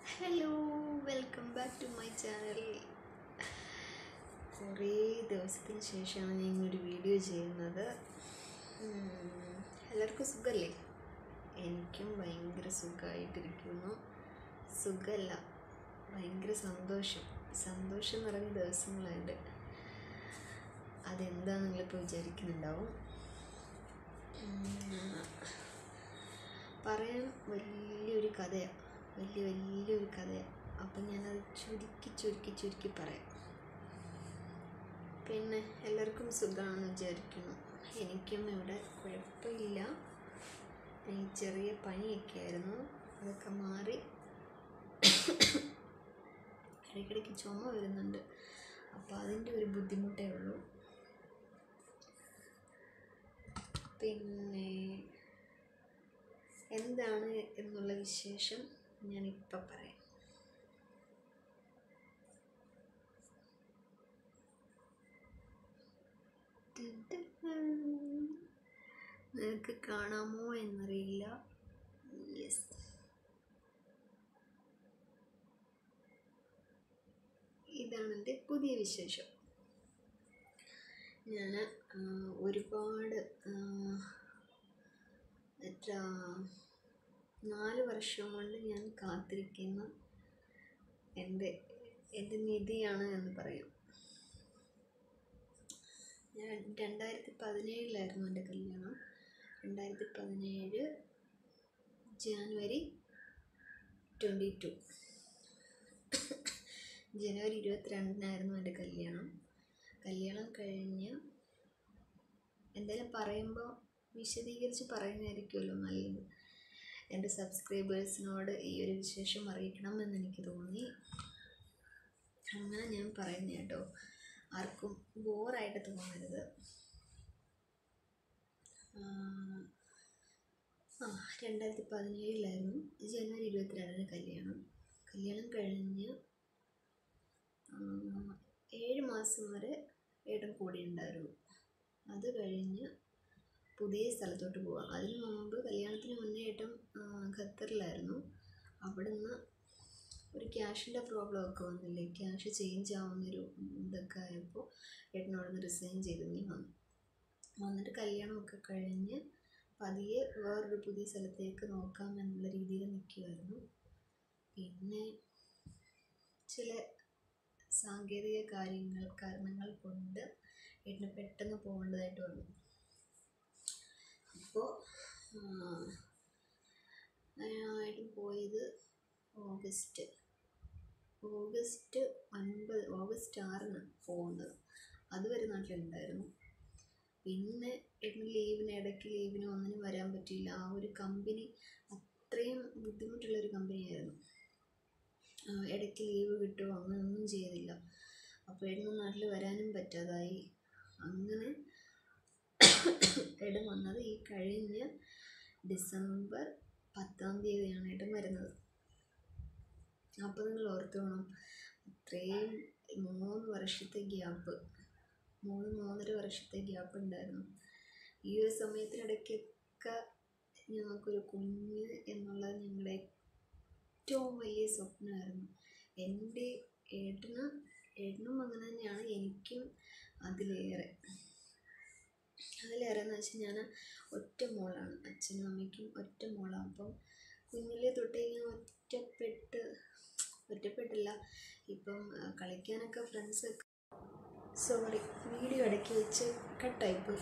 hello welcome back to my channel കുറേ ദിവസത്തിന് ശേഷമാണ് ഞാൻ ഇങ്ങനൊരു വീഡിയോ ചെയ്യുന്നത് ഉം, എല്ലാവർക്കും സുഖമല്ലേ എനിക്കും ഭയങ്കര സുഖമായിട്ടിരിക്കുന്നു സുഖമല്ല ഭയങ്കര സന്തോഷം സന്തോഷം നിറഞ്ഞ ദിവസങ്ങളുണ്ട് അതെന്താ നിങ്ങളിപ്പോൾ വിചാരിക്കുന്നുണ്ടാവും ഉം, പറയാൻ വലിയൊരു കഥയാണ് വലിയ വലിയൊരു കഥയാണ് അപ്പം ഞാനത് ചുരുക്കി ചുരുക്കി ചുരുക്കി പറയാം പിന്നെ എല്ലാവർക്കും സുഖമാണെന്ന് വിചാരിക്കുന്നു എനിക്കും ഇവിടെ കുഴപ്പമില്ല ഈ ചെറിയ പനിയൊക്കെ ആയിരുന്നു അതൊക്കെ മാറി ഇടയ്ക്കിടയ്ക്ക് ചുമ വരുന്നുണ്ട് അപ്പോൾ അതിൻ്റെ ഒരു ബുദ്ധിമുട്ടേ ഉള്ളൂ പിന്നെ എന്താണ് എന്നുള്ള വിശേഷം ഞാനിപ്പോൾ പറയാം നിനക്ക് കാണാമോ എന്നറിയില്ല യെസ് ഇതാണ് എൻ്റെ പുതിയ വിശേഷം ഞാൻ ഒരുപാട് ആ, എത്ര നാല് വർഷം കൊണ്ട് ഞാൻ കാത്തിരിക്കുന്ന എൻ്റെ എൻ്റെ നിധിയാണ് എന്ന് പറയും ഞാൻ രണ്ടായിരത്തി പതിനേഴിലായിരുന്നു എൻ്റെ കല്യാണം രണ്ടായിരത്തി പതിനേഴ് ജാനുവരി ട്വൻറ്റി ടു ജനുവരി ഇരുപത്തിരണ്ടിനായിരുന്നു എൻ്റെ കല്യാണം കല്യാണം കഴിഞ്ഞ് എന്തെങ്കിലും പറയുമ്പോൾ വിശദീകരിച്ച് പറയുന്നതായിരിക്കുമല്ലോ നല്ലത് എൻ്റെ സബ്സ്ക്രൈബേഴ്സിനോട് ഈ ഒരു വിശേഷം അറിയിക്കണം എന്ന് എനിക്ക് തോന്നി അങ്ങനെ ഞാൻ പറയുന്ന കേട്ടോ ആർക്കും ബോറായിട്ട് തോന്നരുത് ആഹ് ആ രണ്ടായിരത്തി പതിനേഴിലായിരുന്നു ജനുവരി ഇരുപത്തിരണ്ടിന് കല്യാണം കല്യാണം കഴിഞ്ഞ് ആഹ് ഏഴ് മാസം വരെ ഏട്ടൻ കൂടെ ഉണ്ടായിരുന്നു അത് കഴിഞ്ഞ് പുതിയ സ്ഥലത്തോട്ട് പോവാം അതിന് മുമ്പ് കല്യാണത്തിന് മുന്നേ ഏട്ടൻ ആ, ഖത്തറിലായിരുന്നു അവിടുന്ന് ഒരു ക്യാഷിൻ്റെ പ്രോബ്ലം ഒക്കെ വന്നില്ലേ ക്യാഷ് ചേഞ്ച് ആവുന്നൊരു ഇതൊക്കെ ആയപ്പോൾ ഏട്ടൻ അവിടെ നിന്ന് റിസൈൻ ചെയ്ത് നീ വന്നു വന്നിട്ട് കല്യാണമൊക്കെ കഴിഞ്ഞ് പതിയെ വേറൊരു പുതിയ സ്ഥലത്തേക്ക് നോക്കാം എന്നുള്ള രീതിയിൽ നിൽക്കുമായിരുന്നു പിന്നെ ചില സാങ്കേതിക കാര്യങ്ങൾ കാരണങ്ങൾ കൊണ്ട് ഏട്ടന് പെട്ടെന്ന് പോകേണ്ടതായിട്ട് വന്നു അപ്പോൾ ഏട്ടൻ പോയത് ഓഗസ്റ്റ് ഓഗസ്റ്റ് ഒൻപത് ഓഗസ്റ്റ് ആറിന് പോകുന്നത് അതുവരെ നാട്ടിലുണ്ടായിരുന്നു പിന്നെ ഏട്ടന് ലീവിന് ഇടയ്ക്ക് ലീവിന് ഒന്നിനും വരാൻ പറ്റിയില്ല ആ ഒരു കമ്പനി അത്രയും ബുദ്ധിമുട്ടുള്ളൊരു കമ്പനിയായിരുന്നു ആ, ഇടയ്ക്ക് ലീവ് കിട്ടുമോ അങ്ങനെയൊന്നും ചെയ്തില്ല അപ്പോൾ ഏട്ടന് നാട്ടിൽ വരാനും പറ്റാതായി അങ്ങനെ ഏട്ടൻ വന്നത് ഈ കഴിഞ്ഞ ഡിസംബർ പത്താം തീയതിയാണ് ഏട്ടൻ വരുന്നത് അപ്പോൾ നിങ്ങൾ ഓർത്തോണം അത്രയും മൂന്ന് വർഷത്തെ ഗ്യാപ്പ് മൂന്ന് മൂന്നര വർഷത്തെ ഗ്യാപ്പ് ഉണ്ടായിരുന്നു ഈ ഒരു സമയത്തിനിടയ്ക്കൊക്കെ ഞങ്ങൾക്കൊരു കുഞ്ഞ് എന്നുള്ളത് ഞങ്ങളുടെ ഏറ്റവും വലിയ സ്വപ്നമായിരുന്നു എൻ്റെ ഏട്ടന് ഏട്ടനും അങ്ങനെ തന്നെയാണ് എനിക്കും അതിലേറെ അതിലേറെ എന്ന് വെച്ചാൽ ഞാൻ ഒറ്റ മോളാണ് അച്ഛനും അമ്മയ്ക്കും ഒറ്റ മോളാണ് അപ്പം കുഞ്ഞിലെ തൊട്ടേ ഞാൻ ഒറ്റപ്പെട്ട് ഒറ്റപ്പെട്ടില്ല ഇപ്പം ആ, കളിക്കാനൊക്കെ ഫ്രണ്ട്സൊക്കെ സോറി വീഡിയോ ഇടയ്ക്ക് വെച്ച് കട്ടായിപ്പോയി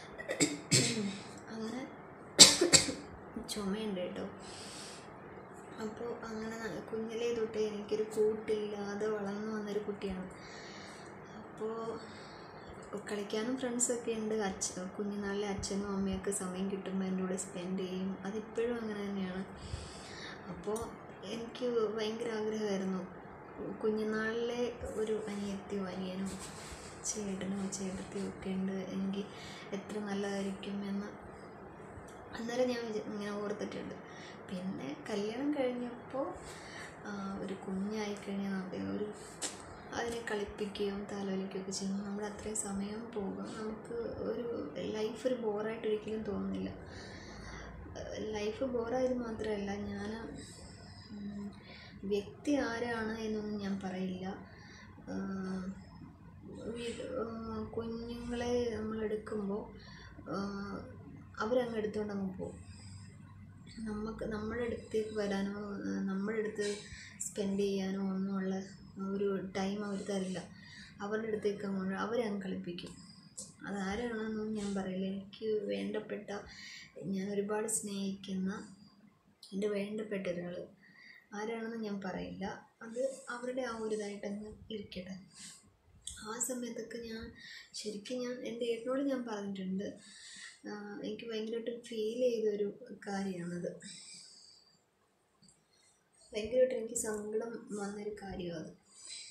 അങ്ങനെ ചുമയുണ്ട് കേട്ടോ അപ്പോൾ അങ്ങനെ ന- കുഞ്ഞിലേ തൊട്ടേ എനിക്കൊരു കൂട്ടില്ലാതെ വളർന്നു വന്നൊരു കുട്ടിയാണ് അപ്പോൾ കളിക്കാനും ഫ്രണ്ട്സൊക്കെ ഉണ്ട് അച്ഛൻ കുഞ്ഞുനാളിലെ അച്ഛനും അമ്മയൊക്കെ സമയം കിട്ടുമ്പോൾ എൻ്റെ കൂടെ സ്പെൻഡ് ചെയ്യും അതിപ്പോഴും അങ്ങനെ തന്നെയാണ് അപ്പോൾ എനിക്ക് ഭയങ്കര ആഗ്രഹമായിരുന്നു കുഞ്ഞുനാളിലെ ഒരു അനിയത്തിയോ അനിയനോ ചേട്ടനോ ചേട്ടത്തിയോ ഒക്കെ ഉണ്ട് എങ്കിൽ എത്ര നല്ലതായിരിക്കും എന്ന് അന്നേരം ഞാൻ വിചാ- ഇങ്ങനെ ഓർത്തിട്ടുണ്ട് പിന്നെ കല്യാണം കഴിഞ്ഞപ്പോൾ ആ, ഒരു കുഞ്ഞായി കഴിഞ്ഞാൽ നമുക്ക് ഒരു അതിനെ കളിപ്പിക്കുകയും താലോലിക്കുകയൊക്കെ ചെയ്യുമ്പോൾ നമ്മുടെ അത്രയും സമയം പോകും നമുക്ക് ഒരു ലൈഫ് ഒരു ബോറായിട്ട് ഒരിക്കലും തോന്നുന്നില്ല ലൈഫ് ബോറായത് മാത്രമല്ല ഞാൻ വ്യക്തി ആരാണ് എന്നൊന്നും ഞാൻ പറയില്ല വീ- ആ, കുഞ്ഞുങ്ങളെ നമ്മൾ എടുക്കുമ്പോൾ അവരങ്ങ് എടുത്തുകൊണ്ട് അങ്ങ് പോകും നമുക്ക് നമ്മുടെ അടുത്തേക്ക് വരാനോ ആ, നമ്മുടെ അടുത്ത് സ്പെൻഡ് ചെയ്യാനോ ഒന്നുമുള്ള ഒരു ടൈം അവർ തരില്ല അവരുടെ അടുത്തേക്ക് അങ്ങോട്ട് അവരെ അങ്ങ് കളിപ്പിക്കും അതാരാണെന്നൊന്നും ഞാൻ പറയില്ല എനിക്ക് വേണ്ടപ്പെട്ട ഞാൻ ഒരുപാട് സ്നേഹിക്കുന്ന എൻ്റെ വേണ്ടപ്പെട്ട ഒരാൾ ആരാണെന്ന് ഞാൻ പറയില്ല അത് അവരുടെ ആ ഒരു ഇതായിട്ടങ്ങ് ഇരിക്കട്ടെ ആ സമയത്തൊക്കെ ഞാൻ ശരിക്കും ഞാൻ എൻ്റെ ഏട്ടനോട് ഞാൻ പറഞ്ഞിട്ടുണ്ട് ആ, എനിക്ക് ഭയങ്കരമായിട്ട് ഫീൽ ചെയ്തൊരു കാര്യമാണത് ഭയങ്കരമായിട്ട് എനിക്ക് സങ്കടം വന്നൊരു കാര്യമാണ് അത്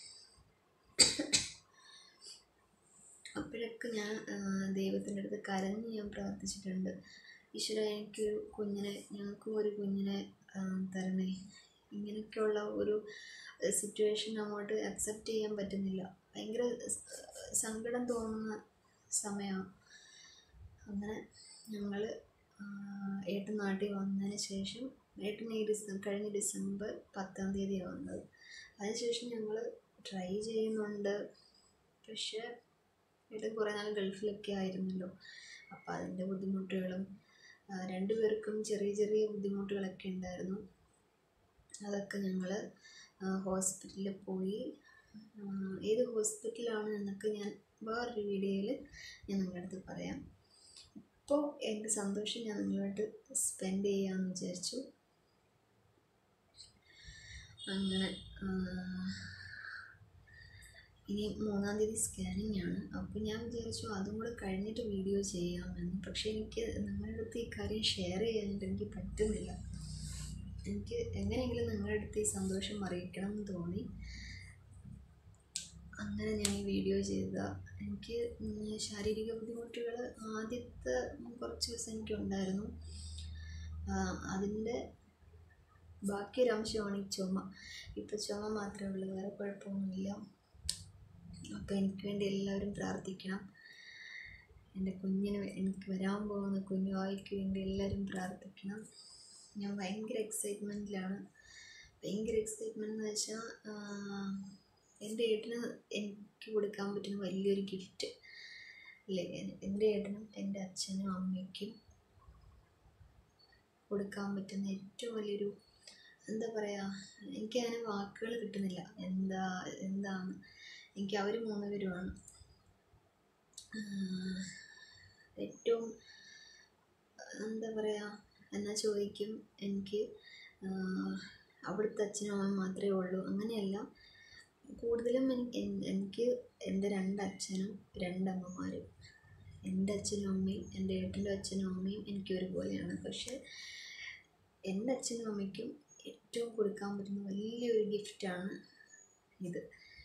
അപ്പോഴൊക്കെ ഞാൻ ദൈവത്തിൻ്റെ അടുത്ത് കരഞ്ഞ് ഞാൻ പ്രാർത്ഥിച്ചിട്ടുണ്ട് ഈശ്വര എനിക്ക് കുഞ്ഞിനെ ഞങ്ങൾക്കും ഒരു കുഞ്ഞിനെ ആ, തരണേ ഇങ്ങനെയൊക്കെയുള്ള ഒരു സിറ്റുവേഷൻ അങ്ങോട്ട് അക്സെപ്റ്റ് ചെയ്യാൻ പറ്റുന്നില്ല ഭയങ്കര സ്- സങ്കടം തോന്നുന്ന സമയമാണ് അങ്ങനെ ഞങ്ങൾ ഏട്ടൻ നാട്ടിൽ വന്നതിന് ശേഷം ഏട്ടൻ ഈ ഡിസ കഴിഞ്ഞ ഡിസംബർ പത്താം തീയതിയാണ് വന്നത് അതിനുശേഷം ഞങ്ങൾ ട്രൈ ചെയ്യുന്നുണ്ട് പക്ഷേ ഏട്ടൻ കുറേ നാൾ ഗൾഫിലൊക്കെ ആയിരുന്നല്ലോ അപ്പോൾ അതിൻ്റെ ബുദ്ധിമുട്ടുകളും ആ, രണ്ടുപേർക്കും ചെറിയ ചെറിയ ബുദ്ധിമുട്ടുകളൊക്കെ ഉണ്ടായിരുന്നു അതൊക്കെ ഞങ്ങൾ ഹോസ്പിറ്റലിൽ പോയി ആ, ഏത് ഹോസ്പിറ്റലാണ് എന്നൊക്കെ ഞാൻ വേറൊരു വീഡിയോയിൽ ഞാൻ നിങ്ങളുടെ അടുത്ത് പറയാം ഇപ്പോൾ എൻ്റെ സന്തോഷം ഞാൻ നിങ്ങളുമായിട്ട് സ്പെൻഡ് ചെയ്യാമെന്ന് വിചാരിച്ചു അങ്ങനെ ആ, ഇനി മൂന്നാം തീയതി സ്കാനിങ് ആണ് അപ്പോൾ ഞാൻ വിചാരിച്ചു അതും കൂടെ കഴിഞ്ഞിട്ട് വീഡിയോ ചെയ്യാമെന്ന് പക്ഷേ എനിക്ക് നിങ്ങളുടെ അടുത്ത് ഈ കാര്യം ഷെയർ ചെയ്യാനായിട്ട് എനിക്ക് പറ്റുന്നില്ല എനിക്ക് എങ്ങനെയെങ്കിലും നിങ്ങളുടെ അടുത്ത് ഈ സന്തോഷം അറിയിക്കണം എന്ന് തോന്നി അങ്ങനെ ഞാൻ ഈ വീഡിയോ ചെയ്ത എനിക്ക് ഉം ശാരീരിക ബുദ്ധിമുട്ടുകൾ ആദ്യത്തെ കുറച്ച് ദിവസം എനിക്കുണ്ടായിരുന്നു ആ, അതിൻ്റെ ബാക്കി ഒരു അംശമാണ് ഈ ചുമ ഇപ്പോൾ ചുമ മാത്രമേ ഉള്ളൂ വേറെ കുഴപ്പമൊന്നുമില്ല അപ്പോൾ എനിക്ക് വേണ്ടി എല്ലാവരും പ്രാർത്ഥിക്കണം എൻ്റെ കുഞ്ഞിന് വേ- എനിക്ക് വരാൻ പോകുന്ന കുഞ്ഞുവായിക്ക് വേണ്ടി എല്ലാവരും പ്രാർത്ഥിക്കണം ഞാൻ ഭയങ്കര എക്സൈറ്റ്മെൻറ്റിലാണ് ഭയങ്കര എക്സൈറ്റ്മെൻറ്റ് എന്ന് വെച്ചാൽ എൻ്റെ ഏട്ടന് എനിക്ക് കൊടുക്കാൻ പറ്റുന്ന വലിയൊരു ഗിഫ്റ്റ് ഇല്ലേ എൻ- എൻ്റെ ഏട്ടനും എൻ്റെ അച്ഛനും അമ്മയ്ക്കും കൊടുക്കാൻ പറ്റുന്ന ഏറ്റവും വലിയൊരു എന്താ പറയുക എനിക്കതിന് വാക്കുകൾ കിട്ടുന്നില്ല എന്താ എന്താണ് എനിക്ക് അവർ മൂന്നുപേരുമാണ് ആഹ് ഏറ്റവും എന്താ പറയുക എന്നാൽ ചോദിക്കും എനിക്ക് ആഹ് അവിടുത്തെ അച്ഛനും അമ്മയും മാത്രമേ ഉള്ളൂ അങ്ങനെയല്ല കൂടുതലും എനി- എൻ- എനിക്ക് എൻ്റെ രണ്ട് അച്ഛനും രണ്ടമ്മമാരും എൻ്റെ അച്ഛനും അമ്മയും എൻ്റെ ഏട്ടൻ്റെ അച്ഛനും അമ്മയും എനിക്ക് ഒരുപോലെയാണ് പക്ഷേ എൻ്റെ അച്ഛനും അമ്മയ്ക്കും ഏറ്റവും കൊടുക്കാൻ പറ്റുന്ന വലിയൊരു ഗിഫ്റ്റാണ് ഇത്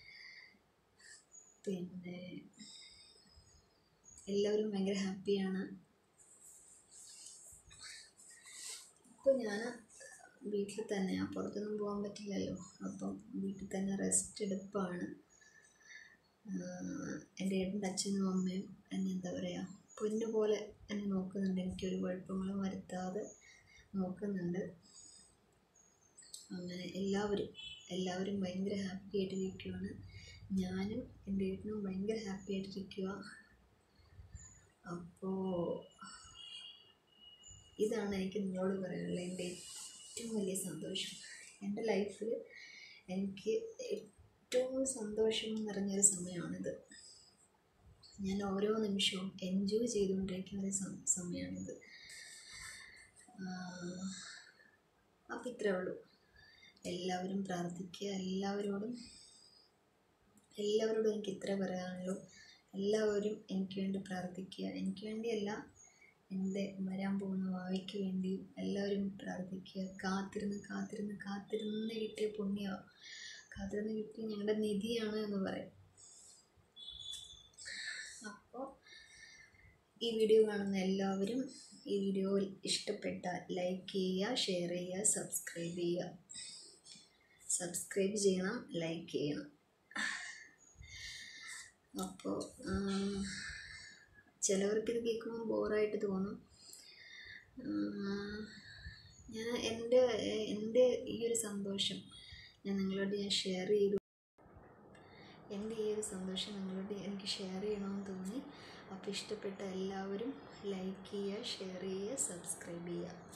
പിന്നെ എല്ലാവരും ഭയങ്കര ഹാപ്പിയാണ് ഇപ്പോൾ ഞാൻ വീട്ടിൽ തന്നെ പുറത്തൊന്നും പോകാൻ പറ്റില്ലല്ലോ അപ്പം വീട്ടിൽ തന്നെ റെസ്റ്റ് എടുപ്പാണ് ആഹ് എൻ്റെ ഏട്ടൻ്റെ അച്ഛനും അമ്മയും എന്നെ എന്താ പറയുക പൊന്നു പോലെ എന്നെ നോക്കുന്നുണ്ട് എനിക്കൊരു കുഴപ്പങ്ങളും വരുത്താതെ നോക്കുന്നുണ്ട് അങ്ങനെ എല്ലാവരും എല്ലാവരും ഭയങ്കര ഹാപ്പി ആയിട്ടിരിക്കുകയാണ് ഞാനും എൻ്റെ ഏട്ടനും ഭയങ്കര ഹാപ്പി ആയിട്ടിരിക്കുക അപ്പോൾ ഇതാണ് എനിക്ക് നിങ്ങളോട് പറയാനുള്ളത് എൻ്റെ ഏറ്റവും വലിയ സന്തോഷം എൻ്റെ ലൈഫിൽ എനിക്ക് ഏറ്റവും സന്തോഷം നിറഞ്ഞൊരു സമയമാണിത് ഞാൻ ഓരോ നിമിഷവും എൻജോയ് ചെയ്തുകൊണ്ടിരിക്കുന്ന ഒരു സം- സമയമാണിത് അപ്പം ഇത്രേ ഉള്ളൂ എല്ലാവരും പ്രാർത്ഥിക്കുക എല്ലാവരോടും എല്ലാവരോടും എനിക്ക് ഇത്ര പറയാനുള്ളൂ എല്ലാവരും എനിക്ക് വേണ്ടി പ്രാർത്ഥിക്കുക എനിക്ക് വേണ്ടിയല്ല എൻ്റെ വരാൻ പോകുന്ന ഭാവിക്ക് വേണ്ടി എല്ലാവരും പ്രാർത്ഥിക്കുക കാത്തിരുന്ന് കാത്തിരുന്ന് കാത്തിരുന്ന് കിട്ടിയ പുണ്യ കാത്തിരുന്ന് കിട്ടിയ ഞങ്ങളുടെ നിധിയാണ് എന്ന് പറയും അപ്പോൾ ഈ വീഡിയോ കാണുന്ന എല്ലാവരും ഈ വീഡിയോ ഇഷ്ടപ്പെട്ടാൽ ലൈക്ക് ചെയ്യുക ഷെയർ ചെയ്യുക സബ്സ്ക്രൈബ് ചെയ്യുക സബ്സ്ക്രൈബ് ചെയ്യണം ലൈക്ക് ചെയ്യണം അപ്പോൾ ചിലവർക്ക് ഇത് കേൾക്കുമ്പോൾ ബോറായിട്ട് തോന്നും ആഹ് ഞാൻ എൻ്റെ എൻ്റെ ഈ ഒരു സന്തോഷം ഞാൻ നിങ്ങളോട് ഞാൻ ഷെയർ ചെയ്തു എൻ്റെ ഈ ഒരു സന്തോഷം നിങ്ങളോട് എനിക്ക് ഷെയർ ചെയ്യണമെന്ന് തോന്നി അപ്പോൾ ഇഷ്ടപ്പെട്ട എല്ലാവരും ലൈക്ക് ചെയ്യുക ഷെയർ ചെയ്യുക സബ്സ്ക്രൈബ് ചെയ്യുക